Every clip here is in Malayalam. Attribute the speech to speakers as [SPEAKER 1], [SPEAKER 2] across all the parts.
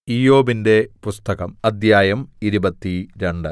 [SPEAKER 1] ഇയ്യോബിന്റെ പുസ്തകം അദ്ധ്യായം ഇരുപത്തിരണ്ട്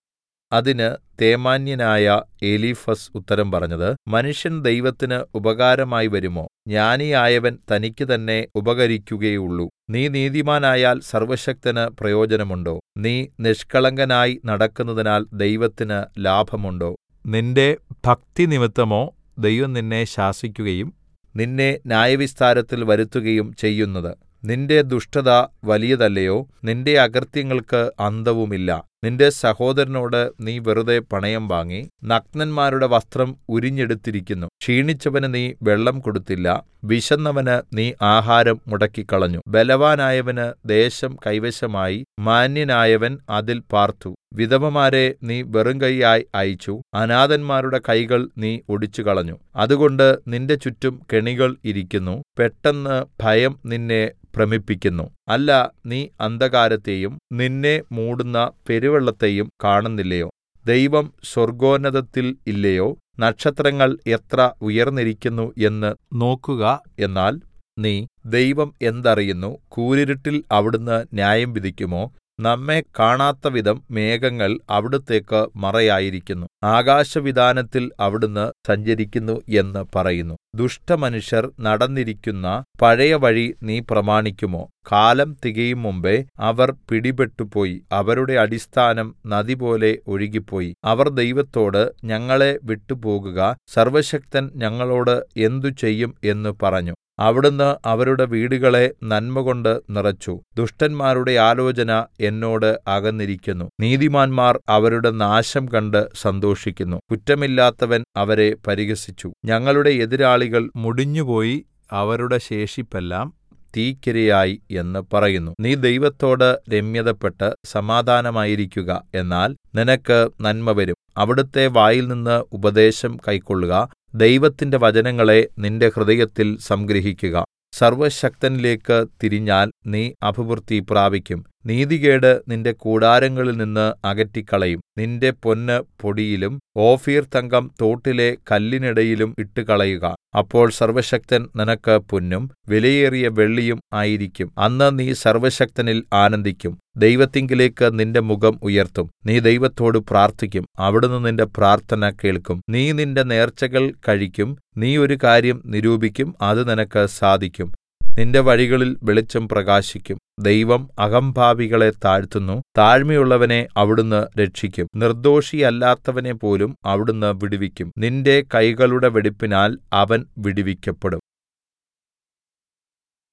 [SPEAKER 1] അതിന് തേമാന്യനായ എലീഫസ് ഉത്തരം പറഞ്ഞത് മനുഷ്യൻ ദൈവത്തിന് ഉപകാരമായി വരുമോ ജ്ഞാനിയായവൻ തനിക്ക് തന്നെ ഉപകരിക്കുകയുള്ളു നീ നീതിമാനായാൽ സർവ്വശക്തന് പ്രയോജനമുണ്ടോ നീ നിഷ്കളങ്കനായി നടക്കുന്നതിനാൽ ദൈവത്തിന് ലാഭമുണ്ടോ നിന്റെ ഭക്തിനിമിത്തമോ ദൈവം നിന്നെ ശാസിക്കുകയും നിന്നെ ന്യായവിസ്താരത്തിൽ വരുത്തുകയും ചെയ്യുന്നത് നിന്റെ ദുഷ്ടത വലിയതല്ലയോ നിന്റെ അകൃത്യങ്ങൾക്ക് അന്തവുമില്ല നിന്റെ സഹോദരനോട് നീ വെറുതെ പണയം വാങ്ങി നഗ്നന്മാരുടെ വസ്ത്രം ഉരിഞ്ഞെടുത്തിരിക്കുന്നു ക്ഷീണിച്ചവന് നീ വെള്ളം കൊടുത്തില്ല വിശന്നവന് നീ ആഹാരം മുടക്കിക്കളഞ്ഞു ബലവാനായവന് ദേശം കൈവശമായി മാന്യനായവൻ അതിൽ പാർത്തു വിധവമാരെ നീ വെറുങ്കയ്യായി അയച്ചു അനാഥന്മാരുടെ കൈകൾ നീ ഒടിച്ചുകളഞ്ഞു അതുകൊണ്ട് നിന്റെ ചുറ്റും കെണികൾ ഇരിക്കുന്നു പെട്ടെന്ന് ഭയം നിന്നെ ഭ്രമിപ്പിക്കുന്നു അല്ല നീ അന്ധകാരത്തെയും നിന്നെ മൂടുന്ന പെരുവെള്ളത്തെയും കാണുന്നില്ലയോ ദൈവം സ്വർഗ്ഗോന്നതത്തിൽ ഇല്ലയോ നക്ഷത്രങ്ങൾ എത്ര ഉയർന്നിരിക്കുന്നു എന്ന് നോക്കുക എന്നാൽ നീ ദൈവം എന്തറിയുന്നു കൂരിരുട്ടിൽ അവിടുന്ന് ന്യായം വിധിക്കുമോ നമ്മെ കാണാത്തവിധം മേഘങ്ങൾ അവിടുത്തേക്ക് മറയായിരിക്കുന്നു ആകാശവിതാനത്തിൽ അവിടുന്ന് സഞ്ചരിക്കുന്നു എന്ന് പറയുന്നു ദുഷ്ടമനുഷ്യർ നടന്നിരിക്കുന്ന പഴയ വഴി നീ പ്രമാണിക്കുമോ കാലം തികയും മുമ്പേ അവർ പിടിപെട്ടുപോയി അവരുടെ അടിസ്ഥാനം നദിപോലെ ഒഴുകിപ്പോയി അവർ ദൈവത്തോട് ഞങ്ങളെ വിട്ടുപോകുക സർവ്വശക്തൻ ഞങ്ങളോട് എന്തു ചെയ്യും എന്ന് പറഞ്ഞു അവിടുന്ന് അവരുടെ വീടുകളെ നന്മകൊണ്ട് നിറച്ചു ദുഷ്ടന്മാരുടെ ആലോചന എന്നോട് അകന്നിരിക്കുന്നു നീതിമാന്മാർ അവരുടെ നാശം കണ്ട് സന്തോഷിക്കുന്നു കുറ്റമില്ലാത്തവൻ അവരെ പരിഹസിച്ചു ഞങ്ങളുടെ എതിരാളികൾ മുടിഞ്ഞുപോയി അവരുടെ ശേഷിപ്പെല്ലാം തീക്കിരയായി എന്ന് പറയുന്നു നീ ദൈവത്തോട് രമ്യതപ്പെട്ട് സമാധാനമായിരിക്കുക എന്നാൽ നിനക്ക് നന്മ വരും അവിടുത്തെ വായിൽനിന്ന് ഉപദേശം കൈക്കൊള്ളുക ദൈവത്തിന്റെ വചനങ്ങളെ നിന്റെ ഹൃദയത്തിൽ സംഗ്രഹിക്കുക സർവ്വശക്തനിലേക്ക് തിരിഞ്ഞാൽ നീ അഭിവൃദ്ധി പ്രാപിക്കും നീതികേട് നിന്റെ കൂടാരങ്ങളിൽ നിന്ന് അകറ്റിക്കളയും നിന്റെ പൊന്ന് പൊടിയിലും ഓഫീർ തങ്കം തോട്ടിലെ കല്ലിനിടയിലും ഇട്ടുകളയുക അപ്പോൾ സർവ്വശക്തൻ നിനക്ക് പൊന്നും വിലയേറിയ വെള്ളിയും ആയിരിക്കും അന്ന് നീ സർവ്വശക്തനിൽ ആനന്ദിക്കും ദൈവത്തിങ്കലേക്ക് നിന്റെ മുഖം ഉയർത്തും നീ ദൈവത്തോട് പ്രാർത്ഥിക്കും അവിടുന്ന് നിന്റെ പ്രാർത്ഥന കേൾക്കും നീ നിന്റെ നേർച്ചകൾ കഴിക്കും നീ ഒരു കാര്യം നിരൂപിക്കും അത് നിനക്ക് സാധിക്കും നിന്റെ വഴികളിൽ വെളിച്ചം പ്രകാശിക്കും ദൈവം അഹംഭാവികളെ താഴ്ത്തുന്നു താഴ്മയുള്ളവനെ അവിടുന്ന് രക്ഷിക്കും നിർദ്ദോഷിയല്ലാത്തവനെ പോലും അവിടുന്ന് വിടുവിക്കും നിന്റെ കൈകളുടെ വെടിപ്പിനാൽ അവൻ വിടുവിക്കപ്പെടും